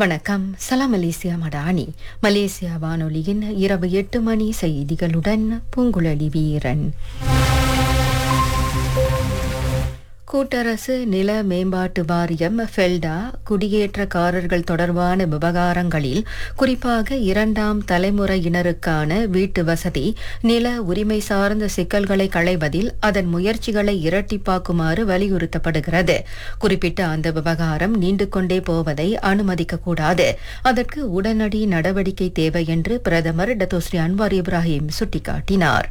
வணக்கம் சலாம் Malaysia Madani Malaysia வானொலியின் இரவு எட்டு மணி செய்திகளுடன் பூங்குழலி வீரன் கூட்டரசு நில மேம்பாட்டு வாரியம் ஃபெல்டா குடியேற்றக்காரர்கள் தொடர்பான விவகாரங்களில் குறிப்பாக இரண்டாம் தலைமுறையினருக்கான வீட்டு வசதி நில உரிமை சார்ந்த சிக்கல்களை களைவதில் அதன் முயற்சிகளை இரட்டிப்பாக்குமாறு வலியுறுத்தப்படுகிறது குறிப்பிட்ட அந்த விவகாரம் நீண்டு கொண்டே போவதை அனுமதிக்கக்கூடாது அதற்கு உடனடி நடவடிக்கை தேவை என்று பிரதமர் டத்தோஸ்ரீ அன்வார் இப்ராஹிம் சுட்டிக்காட்டினார்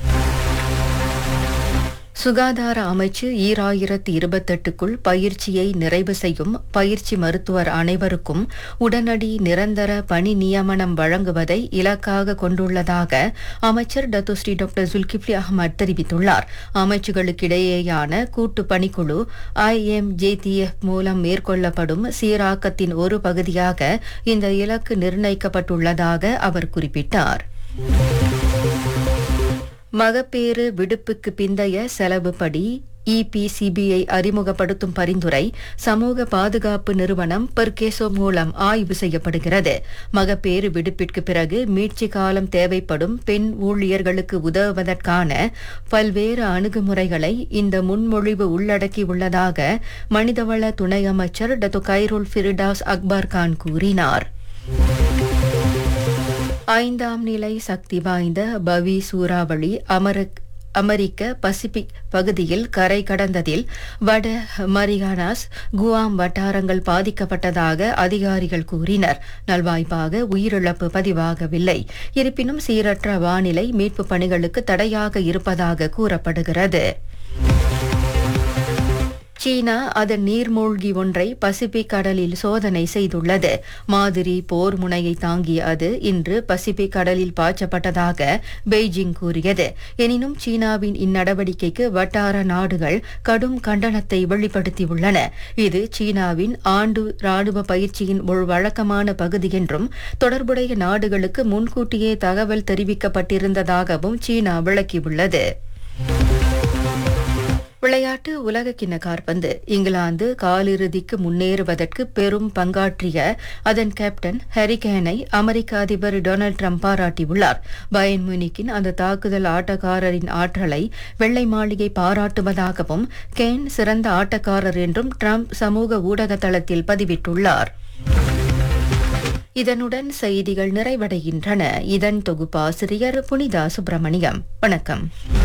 சுகாதார அமைச்சு ஈராயிரத்தி இருபத்தெட்டுக்குள் பயிற்சியை நிறைவு செய்யும் பயிற்சி மருத்துவர் அனைவருக்கும் உடனடி நிரந்தர பணி நியமனம் வழங்குவதை இலக்காக கொண்டுள்ளதாக அமைச்சர் டத்துஸ்ரீ டாக்டர் ஜுல்கிப்லி அகமது தெரிவித்துள்ளார் அமைச்சுகளுக்கிடையேயான கூட்டு பணிக்குழு ஐஎம்ஜேடிஎஃப் மூலம் மேற்கொள்ளப்படும் சீராக்கத்தின் ஒரு பகுதியாக இந்த இலக்கு நிர்ணயிக்கப்பட்டுள்ளதாக அவர் குறிப்பிட்டார் மகப்பேறு விடுப்புக்கு பிந்தைய செலவுப்படி இபிசிபிஐ அறிமுகப்படுத்தும் பரிந்துரை சமூக பாதுகாப்பு நிறுவனம் பெர்கேசோ மூலம் ஆய்வு செய்யப்படுகிறது மகப்பேறு விடுப்பிற்கு பிறகு மீட்சி காலம் தேவைப்படும் பெண் ஊழியர்களுக்கு உதவுவதற்கான பல்வேறு அணுகுமுறைகளை இந்த முன்மொழிவு உள்ளடக்கியுள்ளதாக மனிதவள துணை அமைச்சர் Datuk Khairul Firdaus Akbar Khan கூறினார் ஐந்தாம் நிலை சக்தி வாய்ந்த பவி சூறாவளி அமரக் அமெரிக்க பசிபிக் பகுதியில் கரை கடந்ததில் வட மரியானாஸ் குவாம் வட்டாரங்கள் பாதிக்கப்பட்டதாக அதிகாரிகள் கூறினர் நல்வாய்ப்பாக உயிரிழப்பு பதிவாகவில்லை இருப்பினும் சீரற்ற வானிலை மீட்பு பணிகளுக்கு தடையாக இருப்பதாக கூறப்படுகிறது சீனா அதன் நீர்மூழ்கி ஒன்றை பசிபிக் கடலில் சோதனை செய்துள்ளது மாதிரி போர் முனையை தாங்கிய அது இன்று பசிபிக் கடலில் பாய்ச்சப்பட்டதாக பெய்ஜிங் கூறியது எனினும் சீனாவின் இந்நடவடிக்கைக்கு வட்டார நாடுகள் கடும் கண்டனத்தை வெளிப்படுத்தியுள்ளன இது சீனாவின் ஆண்டு ராணுவ பயிற்சியின் ஒரு வழக்கமான பகுதி என்றும் தொடர்புடைய நாடுகளுக்கு முன்கூட்டியே தகவல் தெரிவிக்கப்பட்டிருந்ததாகவும் சீனா விளக்கியுள்ளது விளையாட்டு உலகக்கிண்ண காற்பந்து இங்கிலாந்து காலிறுதிக்கு முன்னேறுவதற்கு பெரும் பங்காற்றிய அதன் கேப்டன் ஹரிகேனை அமெரிக்க அதிபர் டொனால்டு ட்ரம்ப் பாராட்டியுள்ளார் பயன் முனிக்கின் அந்த தாக்குதல் ஆட்டக்காரரின் ஆற்றலை வெள்ளை மாளிகை பாராட்டுவதாகவும் கேன் சிறந்த ஆட்டக்காரர் என்றும் ட்ரம்ப் சமூக ஊடக தளத்தில் பதிவிட்டுள்ளார் இதனுடன் செய்திகள் நிறைவடைகின்றன இதன் தொகுப்பாசிரியர் புனிதா சுப்பிரமணியம் வணக்கம்